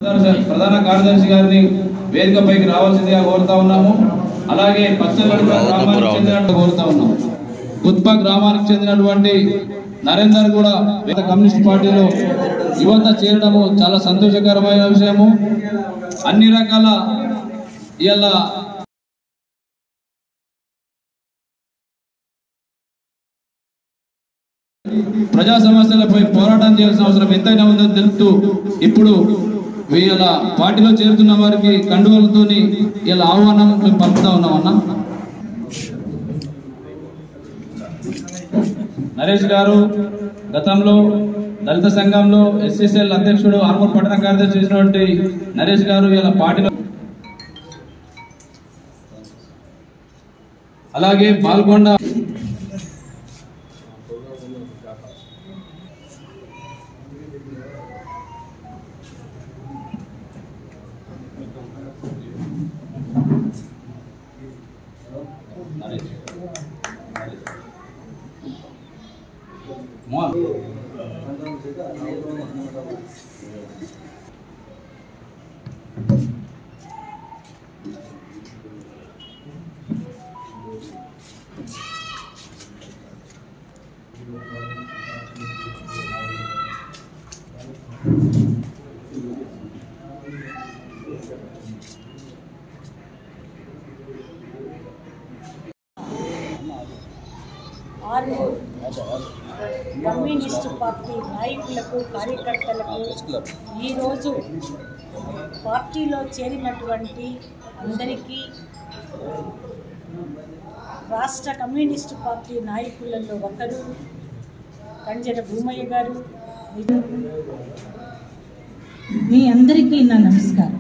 ప్రధాన కార్యదర్శి గారిని వేదికపైకి రావాల్సిందిగా కోరుతా ఉన్నాము అలాగే పచ్చలడుగు గ్రామానికి చెందినట్టు కోరుతా ఉన్నాం గుత్ప గ్రామానికి చెందినటువంటి నరేందర్ కూడా వేద కమ్యూనిస్ట్ పార్టీలో యువత చేరడము చాలా సంతోషకరమైన విషయము అన్ని రకాల ఇవాళ ప్రజా సమస్యలపై పోరాటం చేయాల్సిన అవసరం ఎంతైనా ఉందని తెలుపుతూ ఇప్పుడు వీళ్ళ పార్టీలో చేరుతున్న వారికి కండువలతోని ఇలా ఆహ్వానం మేము పంపుతా ఉన్నాం అన్న నరేష్ గారు గతంలో దళిత సంఘంలో ఎస్ఎస్ఎల్ అధ్యక్షుడు ఆర్మూర్ పట్టణ కార్యదర్శి చేసినటువంటి నరేష్ గారు ఇలా పార్టీలో అలాగే పాల్గొండ నరేష్ మోహన్ ఆరు కమ్యూనిస్టు పార్టీ నాయకులకు కార్యకర్తలకు ఈరోజు పార్టీలో చేరినటువంటి అందరికీ రాష్ట్ర కమ్యూనిస్టు పార్టీ నాయకులలో ఒకరు కంజర భూమయ్య గారు మీ అందరికీ నా నమస్కారం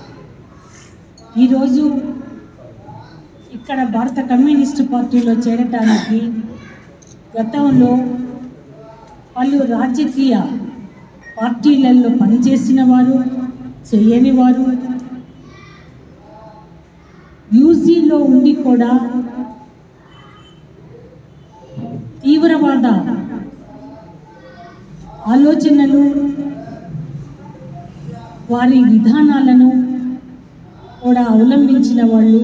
ఈరోజు ఇక్కడ భారత కమ్యూనిస్టు పార్టీలో చేరటానికి గతంలో పలు రాజకీయ పార్టీలలో పనిచేసిన వారు చేయని వారు యూజీలో ఉండి కూడా తీవ్రవాద ఆలోచనలు వారి విధానాలను కూడా అవలంబించిన వాళ్ళు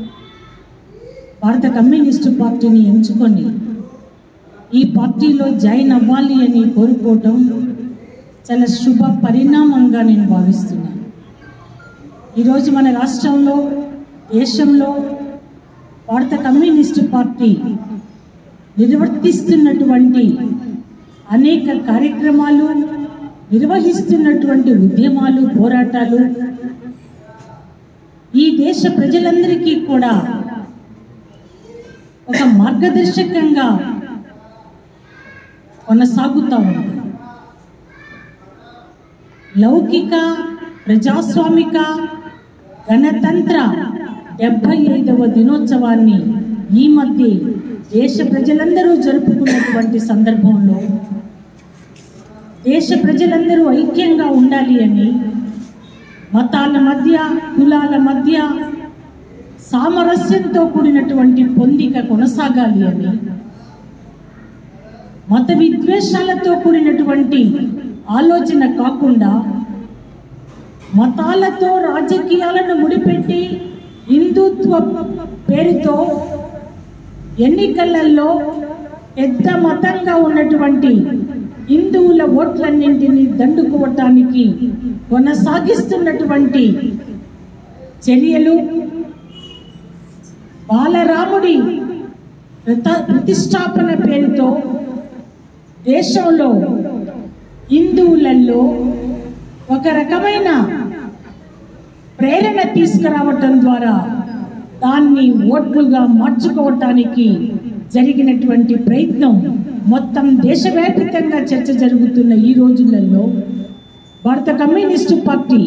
భారత కమ్యూనిస్టు పార్టీని ఎంచుకొని ఈ పార్టీలో జాయిన్ అవ్వాలి అని కోరుకోవటం చాలా శుభ పరిణామంగా నేను భావిస్తున్నాను ఈరోజు మన రాష్ట్రంలో దేశంలో భారత కమ్యూనిస్టు పార్టీ నిర్వర్తిస్తున్నటువంటి అనేక కార్యక్రమాలు నిర్వహిస్తున్నటువంటి ఉద్యమాలు పోరాటాలు ఈ దేశ ప్రజలందరికీ కూడా ఒక మార్గదర్శకంగా కొనసాగుతా ఉంది లౌకిక ప్రజాస్వామిక గణతంత్ర డెబ్బై ఐదవ దినోత్సవాన్ని ఈ మధ్య దేశ ప్రజలందరూ జరుపుకున్నటువంటి సందర్భంలో దేశ ప్రజలందరూ ఐక్యంగా ఉండాలి అని మతాల మధ్య కులాల మధ్య సామరస్యంతో కూడినటువంటి పొందిక కొనసాగాలి అని మత విద్వేషాలతో కూడినటువంటి ఆలోచన కాకుండా మతాలతో రాజకీయాలను ముడిపెట్టి హిందుత్వ పేరుతో ఎన్నికలలో పెద్ద మతంగా ఉన్నటువంటి హిందువుల ఓట్లన్నింటినీ దండుకోవటానికి కొనసాగిస్తున్నటువంటి చర్యలు బాలరాముడి ప్రత- ప్రతిష్టాపన పేరుతో దేశంలో హిందువులలో ఒక రకమైన ప్రేరణ తీసుకురావటం ద్వారా దాన్ని ఓట్లుగా మార్చుకోవటానికి జరిగినటువంటి ప్రయత్నం మొత్తం దేశవ్యాప్తంగా చర్చ జరుగుతున్న ఈ రోజులలో భారత కమ్యూనిస్టు పార్టీ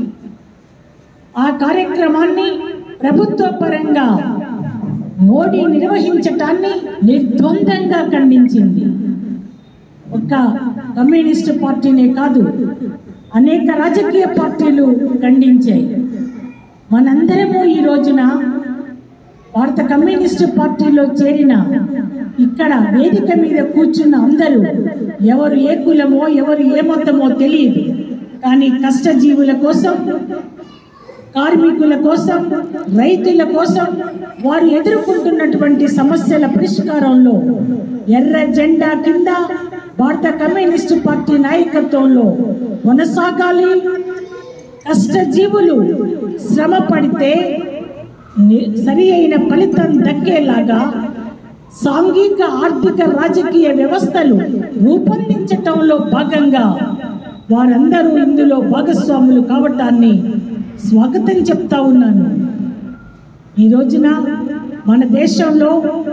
ఆ కార్యక్రమాన్ని ప్రభుత్వ పరంగా మోడీ నిర్వహించటాన్ని నిర్ద్వందంగా ఖండించింది ఒక్క కమ్యూనిస్టు పార్టీనే కాదు అనేక రాజకీయ పార్టీలు ఖండించాయి మనందరము ఈ రోజున భారత కమ్యూనిస్టు పార్టీలో చేరిన ఇక్కడ వేదిక మీద కూర్చున్న అందరూ ఎవరు ఏ కులమో ఎవరు ఏ మతమో తెలియదు కానీ కష్టజీవుల కోసం కార్మికుల కోసం రైతుల కోసం వారు ఎదుర్కొంటున్నటువంటి సమస్యల పరిష్కారంలో ఎర్ర జెండా కింద భారత కమ్యూనిస్టు పార్టీ నాయకత్వంలో కొనసాగాలి కష్టజీవులు శ్రమ పడితే ని- సరి అయిన ఫలితం దక్కేలాగా సాంఘిక ఆర్థిక రాజకీయ వ్యవస్థలు రూపొందించటంలో భాగంగా వారందరూ ఇందులో భాగస్వాములు కావటాన్ని స్వాగతం చెప్తా ఉన్నాను ఈ రోజున మన దేశంలో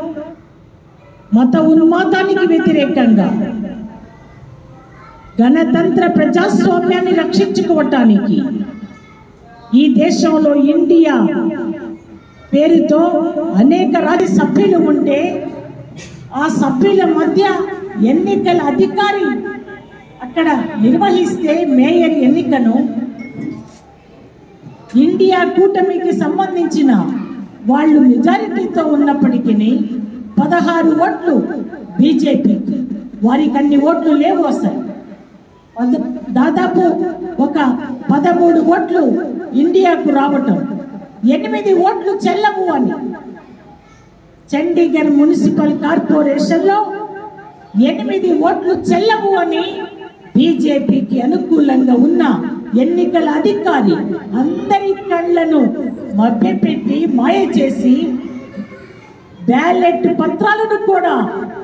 మత ఉన్మాదానికి వ్యతిరేకంగా గణతంత్ర ప్రజాస్వామ్యాన్ని రక్షించుకోవటానికి ఈ దేశంలో ఇండియా పేరుతో అనేక రాజ్య సభ్యులు ఉంటే ఆ సభ్యుల మధ్య ఎన్నికల అధికారి అక్కడ నిర్వహిస్తే మేయర్ ఎన్నికను ఇండియా కూటమికి సంబంధించిన వాళ్ళు మెజారిటీతో ఉన్నప్పటికీ పదహారు ఓట్లు బీజేపీకి వారికి అన్ని ఓట్లు లేవు అసలు పద- దాదాపు ఒక పదమూడు ఓట్లు ఇండియాకు రావటం ఎనిమిది ఓట్లు చెల్లవు అని చండీగఢ్ మున్సిపల్ కార్పొరేషన్లో ఎనిమిది ఓట్లు చెల్లవు అని బీజేపీకి అనుకూలంగా ఉన్న ఎన్నికల అధికారి అందరి కళ్ళను మభ్యపెట్టి మాయ చేసి బ్యాలెట్ పత్రాలను కూడా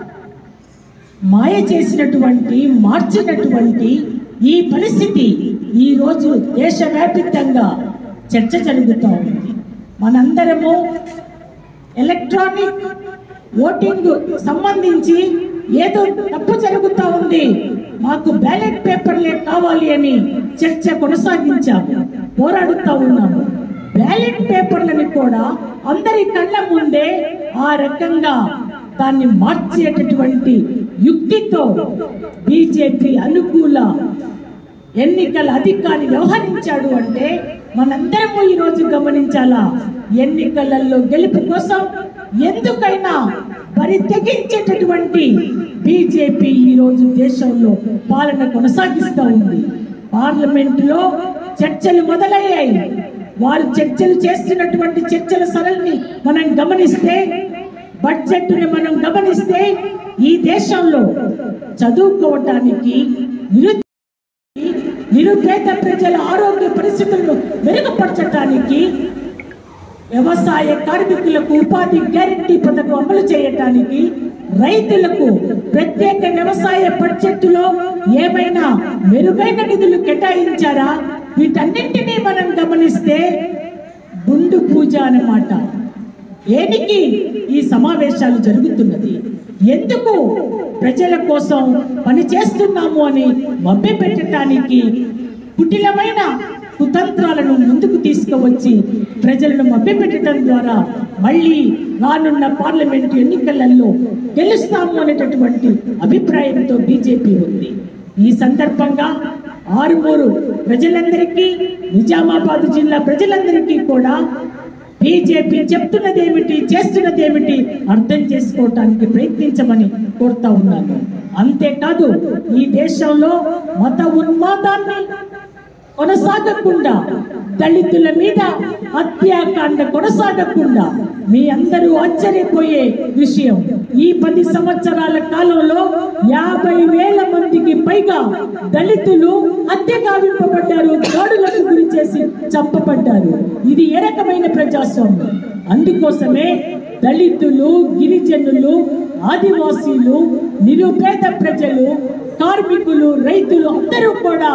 మాయ చేసినటువంటి మార్చినటువంటి ఈ పరిస్థితి ఈ రోజు దేశవ్యాపితంగా చర్చ జరుగుతూ ఉంది మనందరము ఎలక్ట్రానిక్ ఓటింగ్ సంబంధించి ఏదో తప్పు జరుగుతూ ఉంది మాకు బ్యాలెట్ పేపర్లే కావాలి అని చర్చ కొనసాగించాము పోరాడుతూ ఉన్నాము బ్యాలెట్ పేపర్లని కూడా అందరి కళ్ళ ముందే ఆ రకంగా దాన్ని మార్చేటటువంటి యుక్తితో బీజేపీ అనుకూల ఎన్నికల అధికారి వ్యవహరించాడు అంటే మనందరము ఈ రోజు గమనించాలా ఎన్నికలలో గెలుపు కోసం ఎందుకైనా బరి తెగించేటటువంటి బీజేపీ ఈ రోజు దేశంలో పాలన కొనసాగిస్తూ ఉంది పార్లమెంటులో చర్చలు మొదలయ్యాయి వారు చర్చలు చేస్తున్నటువంటి చర్చల సరళిని మనం గమనిస్తే బడ్జెట్ ని మనం గమనిస్తే ఈ దేశంలో చదువుకోవటానికి నిరుద్యోగ నిరుపేద ప్రజల ఆరోగ్య పరిస్థితులను మెరుగుపరచడానికి వ్యవసాయ కార్మికులకు ఉపాధి గ్యారంటీ పథకం అమలు చేయటానికి రైతులకు ప్రత్యేక వ్యవసాయ బడ్జెట్లో ఏమైనా మెరుగైన నిధులు కేటాయించారా వీటన్నింటినీ మనం గమనిస్తే గుండు పూజ అన్నమాట దేనికి ఈ సమావేశాలు జరుగుతున్నది ఎందుకు ప్రజల కోసం పని చేస్తున్నాము అని మభ్యపెట్టడానికి కుటిలమైన కుతంత్రాలను ముందుకు తీసుకువచ్చి ప్రజలను మభ్యపెట్టడం ద్వారా మళ్ళీ రానున్న పార్లమెంటు ఎన్నికలలో గెలుస్తాము అనేటటువంటి అభిప్రాయంతో బీజేపీ ఉంది ఈ సందర్భంగా ఆరుమూరు ప్రజలందరికీ నిజామాబాద్ జిల్లా ప్రజలందరికీ కూడా బీజేపీ చెప్తున్నదేమిటి చేస్తున్నదేమిటి అర్థం చేసుకోవటానికి ప్రయత్నించమని కోరుతా ఉన్నాను అంతేకాదు ఈ దేశంలో మత ఉన్మాదాన్ని కొనసాగకుండా దళితుల మీద హత్యాకాండ కొనసాగకుండా మీ అందరూ ఆశ్చర్యపోయే విషయం ఈ పది సంవత్సరాల కాలంలో యాభై వేల మందికి పైగా దళితులు హత్య గావింపబడ్డారు దాడులకు గురి చేసి చంపబడ్డారు ఇది ఏ రకమైన ప్రజాస్వామ్యం అందుకోసమే దళితులు గిరిజనులు ఆదివాసీలు నిరుపేద ప్రజలు కార్మికులు రైతులు అందరూ కూడా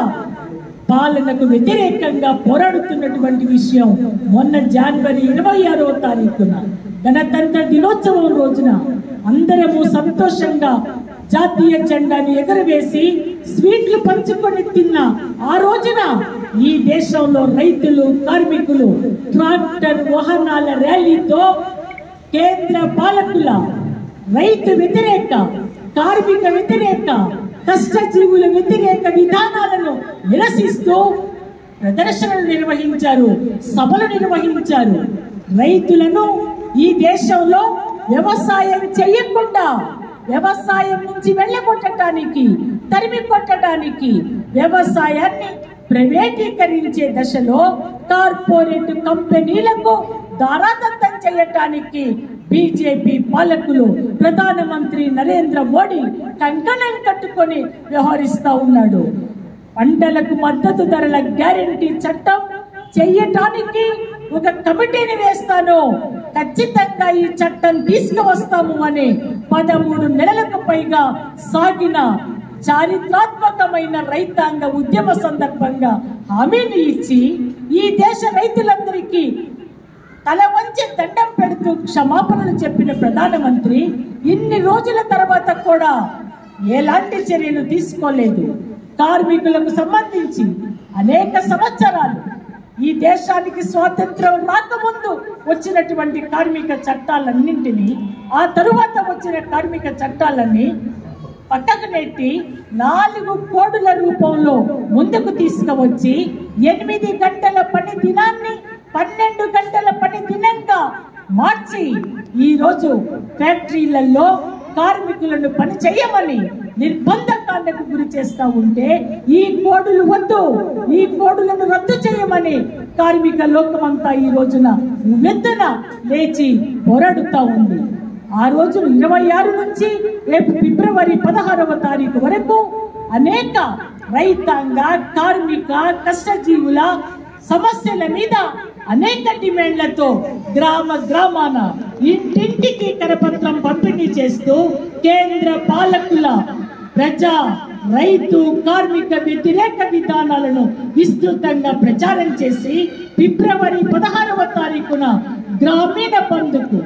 పాలనకు వ్యతిరేకంగా పోరాడుతున్నటువంటి విషయం మొన్న జనవరి ఇరవై ఆరవ తారీఖున గణతంత్ర దినోత్సవం రోజున అందరము సంతోషంగా జాతీయ జెండాని ఎగరవేసి స్వీట్లు పంచుకొని తిన్న ఆ రోజున ఈ దేశంలో రైతులు కార్మికులు ట్రాక్టర్ వాహనాల ర్యాలీతో కేంద్ర పాలకుల రైతు వ్యతిరేక కార్మిక వ్యతిరేక కష్టజీవుల వ్యతిరేక విధానాలను నిరసిస్తూ ప్రదర్శనలు నిర్వహించారు సభలు నిర్వహించారు రైతులను ఈ దేశంలో వ్యవసాయం చేయకుండా వ్యవసాయం నుంచి వెళ్ళగొట్టడానికి తరిమి కొట్టడానికి వ్యవసాయాన్ని ప్రైవేటీకరించే దశలో కార్పొరేట్ కంపెనీలకు దారాదత్తం చేయటానికి బీజేపీ పాలకులు ప్రధానమంత్రి నరేంద్ర మోడీ కంకణం కట్టుకొని వ్యవహరిస్తా ఉన్నాడు పంటలకు మద్దతు ధరల గ్యారెంటీ చట్టం చెయ్యటానికి ఒక కమిటీని వేస్తాను ఖచ్చితంగా ఈ చట్టం తీసుకువస్తాము అని పదమూడు నెలలకు పైగా సాగిన చారిత్రాత్మకమైన రైతాంగ ఉద్యమ సందర్భంగా హామీని ఇచ్చి ఈ దేశ రైతులందరికీ తల వంచి దండం పెడుతూ క్షమాపణలు చెప్పిన ప్రధానమంత్రి ఇన్ని రోజుల తర్వాత కూడా ఎలాంటి చర్యలు తీసుకోలేదు కార్మికులకు సంబంధించి అనేక సంవత్సరాలు ఈ దేశానికి స్వాతంత్రం రాకముందు వచ్చినటువంటి కార్మిక చట్టాలన్నింటినీ ఆ తరువాత వచ్చిన కార్మిక చట్టాలన్నీ పక్కకు నెట్టి నాలుగు కోడుల రూపంలో ముందుకు తీసుకువచ్చి ఎనిమిది గంటల పని దినాన్ని పన్నెండు గంటల పని దినంగా మార్చి ఈ రోజు ఫ్యాక్టరీలలో కార్మికులను పని చేయమని నిర్బంధకాండకు గురి చేస్తా ఉంటే ఈ కోడులు వద్దు ఈ కోడులను రద్దు చేయమని కార్మిక లోకమంతా ఈ రోజున ఉవ్వెత్తున లేచి పోరాడుతా ఉంది ఆ రోజు ఇరవై ఆరు నుంచి రేపు ఫిబ్రవరి పదహారవ తారీఖు వరకు అనేక రైతాంగ కార్మిక కష్టజీవుల సమస్యల మీద అనేక డిమాండ్లతో గ్రామ గ్రామాన ఇంటింటికి కరపత్రం పంపిణీ చేస్తూ కేంద్ర పాలకుల ప్రజా రైతు కార్మిక వ్యతిరేక విధానాలను విస్తృతంగా ప్రచారం చేసి ఫిబ్రవరి పదహారవ తారీఖున గ్రామీణ బంధుకు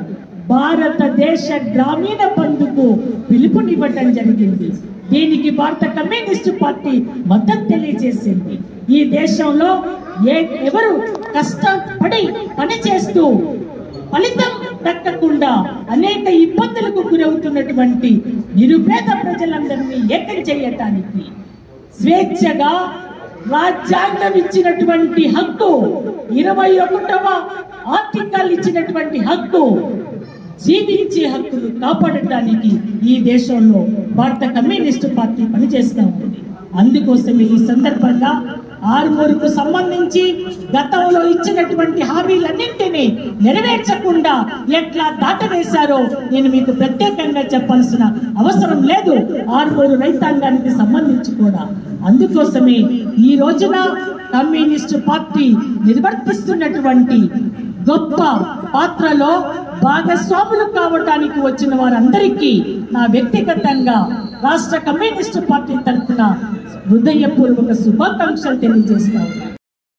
భారతదేశ గ్రామీణ బంధుకు పిలుపునివ్వటం జరిగింది దీనికి భారత కమ్యూనిస్టు పార్టీ మద్దతు తెలియజేసింది ఈ దేశంలో ఏ ఎవరు కష్టపడి పని చేస్తూ ఫలితం దక్కకుండా అనేక ఇబ్బందులకు గురవుతున్నటువంటి నిరుపేద ప్రజలందరినీ ఏకం చేయటానికి స్వేచ్ఛగా రాజ్యాంగం ఇచ్చినటువంటి హక్కు ఇరవై ఒకటవ ఆర్టికల్ ఇచ్చినటువంటి హక్కు జీవించే హక్కులు కాపాడటానికి ఈ దేశంలో భారత కమ్యూనిస్టు పార్టీ పనిచేస్తూ ఉంది అందుకోసమే ఈ సందర్భంగా ఆర్మూరుకు సంబంధించి గతంలో ఇచ్చినటువంటి హామీలన్నింటినీ నెరవేర్చకుండా ఎట్లా దాటవేశారో నేను మీకు ప్రత్యేకంగా చెప్పాల్సిన అవసరం లేదు ఆర్మూరు రైతాంగానికి సంబంధించి కూడా అందుకోసమే ఈ రోజున కమ్యూనిస్టు పార్టీ నిర్వర్తిస్తున్నటువంటి గొప్ప పాత్రలో భాగస్వాములు కావటానికి వచ్చిన వారందరికీ నా వ్యక్తిగతంగా రాష్ట్ర కమ్యూనిస్టు పార్టీ తరఫున హృదయపూర్వక శుభాకాంక్షలు తెలియజేస్తా ఉన్నాను.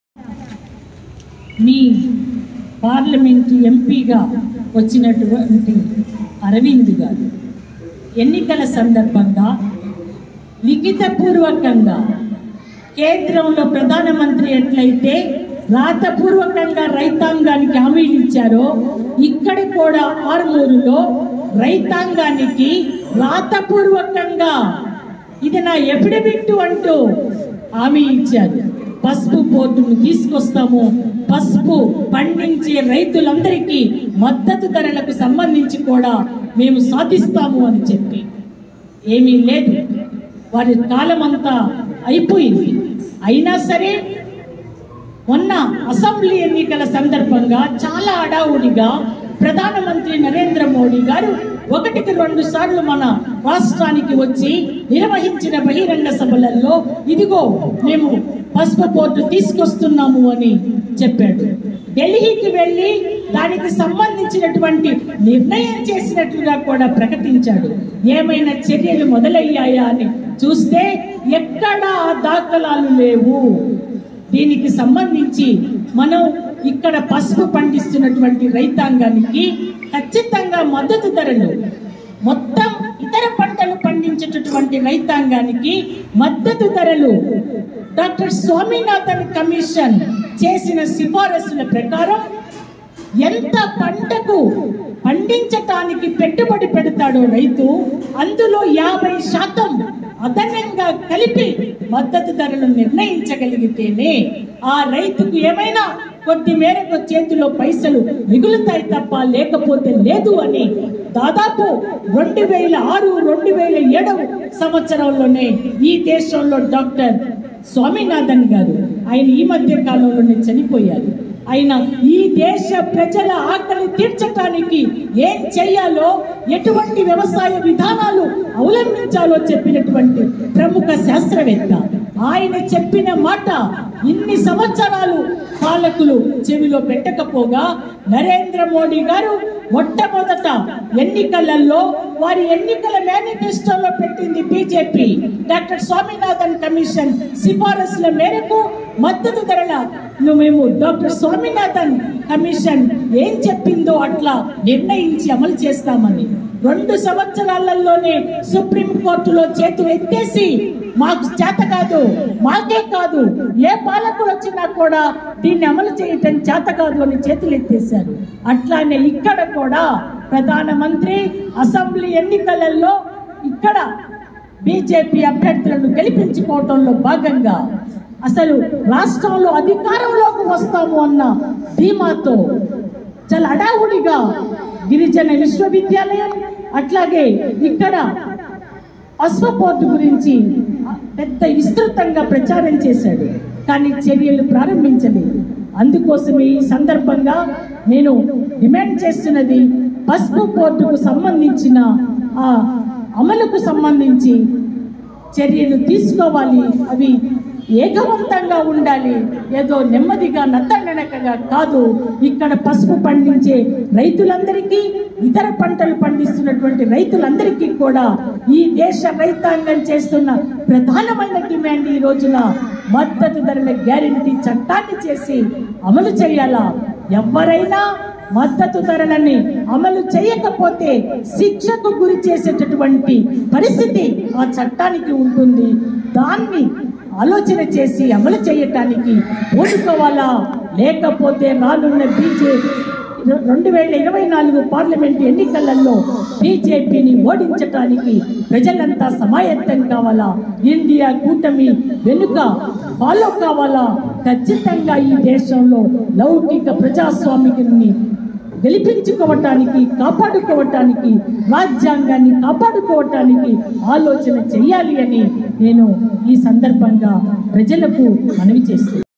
మీ పార్లమెంటు ఎంపీగా వచ్చినటువంటి అరవింద్ గారు ఎన్నికల సందర్భంగా లిఖితపూర్వకంగా కేంద్రంలో ప్రధానమంత్రి ఎట్లయితే రాతపూర్వకంగా రైతాంగానికి హామీలు ఇచ్చారో ఇక్కడ కూడా ఆర్మూరులో రైతాంగానికి రాతపూర్వకంగా ఇది నా ఎఫిడవిట్ అంటూ హామీ ఇచ్చారు పసుపు బోర్డును తీసుకొస్తాము పసుపు పండించే రైతులందరికీ మద్దతు ధరలకు సంబంధించి కూడా మేము సాధిస్తాము అని చెప్పి ఏమీ లేదు వారి కాలం అంతా అయిపోయింది అయినా సరే మొన్న అసెంబ్లీ ఎన్నికల సందర్భంగా చాలా అడావుడిగా ప్రధానమంత్రి నరేంద్ర మోడీ గారు ఒకటికి రెండు సార్లు మన రాష్ట్రానికి వచ్చి నిర్వహించిన బహిరంగ సభలలో ఇదిగో మేము పసుపు పోర్టు తీసుకొస్తున్నాము అని చెప్పాడు ఢిల్లీకి వెళ్ళి దానికి సంబంధించినటువంటి నిర్ణయం చేసినట్లుగా కూడా ప్రకటించాడు ఏమైనా చర్యలు మొదలయ్యాయా అని చూస్తే ఎక్కడా ఆ దాఖలాలు లేవు దీనికి సంబంధించి మనం ఇక్కడ పసుపు పండిస్తున్నటువంటి రైతాంగానికి ఖచ్చితంగా మద్దతు ధరలు మొత్తం ఇతర పంటలు పండించేటటువంటి రైతాంగానికి మద్దతు ధరలు డాక్టర్ స్వామినాథన్ కమిషన్ చేసిన సిఫారసుల ప్రకారం ఎంత పంటకు పండించటానికి పెట్టుబడి పెడతాడో రైతు అందులో యాభై శాతం అదనంగా కలిపి మద్దతు ధరలు నిర్ణయించగలిగితేనే ఆ రైతుకు ఏమైనా కొద్ది మేరకు చేతిలో పైసలు మిగులుతాయి తప్ప లేకపోతే లేదు అని దాదాపు రెండు వేల ఆరు రెండు వేల ఏడవ సంవత్సరంలోనే ఈ దేశంలో డాక్టర్ స్వామినాథన్ గారు ఆయన ఈ మధ్య కాలంలోనే చనిపోయారు ఆయన ఈ దేశ ప్రజల ఆకలి తీర్చడానికి ఏం చేయాలో ఎటువంటి వ్యవసాయ విధానాలు అవలంబించాలో చెప్పినటువంటి ప్రముఖ శాస్త్రవేత్త ఆయన చెప్పిన మాట ఇన్ని సంవత్సరాలు పాలకులు చెవిలో పెట్టకపోగా నరేంద్ర మోడీ గారు మొట్టమొదట ఎన్నికలలో వారి ఎన్నికల మేనిఫెస్టోలో పెట్టింది బీజేపీ డాక్టర్ స్వామినాథన్ కమిషన్ సిఫారసుల మేరకు మద్దతు ధరలను మేము డాక్టర్ స్వామినాథన్ కమిషన్ ఏం చెప్పిందో అట్లా నిర్ణయించి అమలు చేస్తామని రెండు సంవత్సరాలలోనే సుప్రీం కోర్టులో చేతులు ఎత్తేసి మాకు చేత కాదు మాకే కాదు ఏ పాలకులు వచ్చినా కూడా దీన్ని అమలు చేయటం చేత కాదు అని చేతులు ఎత్తేశారు అట్లానే ఇక్కడ కూడా ప్రధానమంత్రి అసెంబ్లీ ఎన్నికలలో ఇక్కడ బీజేపీ అభ్యర్థులను గెలిపించుకోవడంలో భాగంగా అసలు రాష్ట్రంలో అధికారంలోకి వస్తాము అన్న ధీమాతో చాలా అడావుడిగా గిరిజన విశ్వవిద్యాలయం అట్లాగే ఇక్కడ అశ్వపోర్టు గురించి పెద్ద విస్తృతంగా ప్రచారం చేశాడు కానీ చర్యలు ప్రారంభించలేదు అందుకోసమే ఈ సందర్భంగా నేను డిమాండ్ చేస్తున్నది పసుపు పోర్టుకు సంబంధించిన ఆ అమలుకు సంబంధించి చర్యలు తీసుకోవాలి అవి ఏకవంతంగా ఉండాలి ఏదో నెమ్మదిగా నత్తనడకగా కాదు ఇక్కడ పసుపు పండించే రైతులందరికీ ఇతర పంటలు పండిస్తున్నటువంటి రైతులందరికీ కూడా ఈ దేశ రైతాంగం చేస్తున్న ప్రధానమైన డిమాండ్ ఈ రోజున మద్దతు ధరల గ్యారంటీ చట్టాన్ని చేసి అమలు చేయాలా ఎవరైనా మద్దతు ధరలని అమలు చేయకపోతే శిక్షకు గురి చేసేటటువంటి పరిస్థితి ఆ చట్టానికి ఉంటుంది దాన్ని ఆలోచన చేసి అమలు చేయటానికి ఓడుకోవాలా లేకపోతే రానున్న బీజేపీ రెండు వేల ఇరవై నాలుగు పార్లమెంట్ ఎన్నికలలో బీజేపీని ఓడించటానికి ప్రజలంతా సమాయత్తం కావాలా ఇండియా కూటమి వెనుక ఫాలో కావాలా ఖచ్చితంగా ఈ దేశంలో లౌకిక ప్రజాస్వామికుని గెలిపించుకోవటానికి కాపాడుకోవటానికి రాజ్యాంగాన్ని కాపాడుకోవటానికి ఆలోచన చేయాలి అని నేను ఈ సందర్భంగా ప్రజలకు మనవి చేస్తున్నాను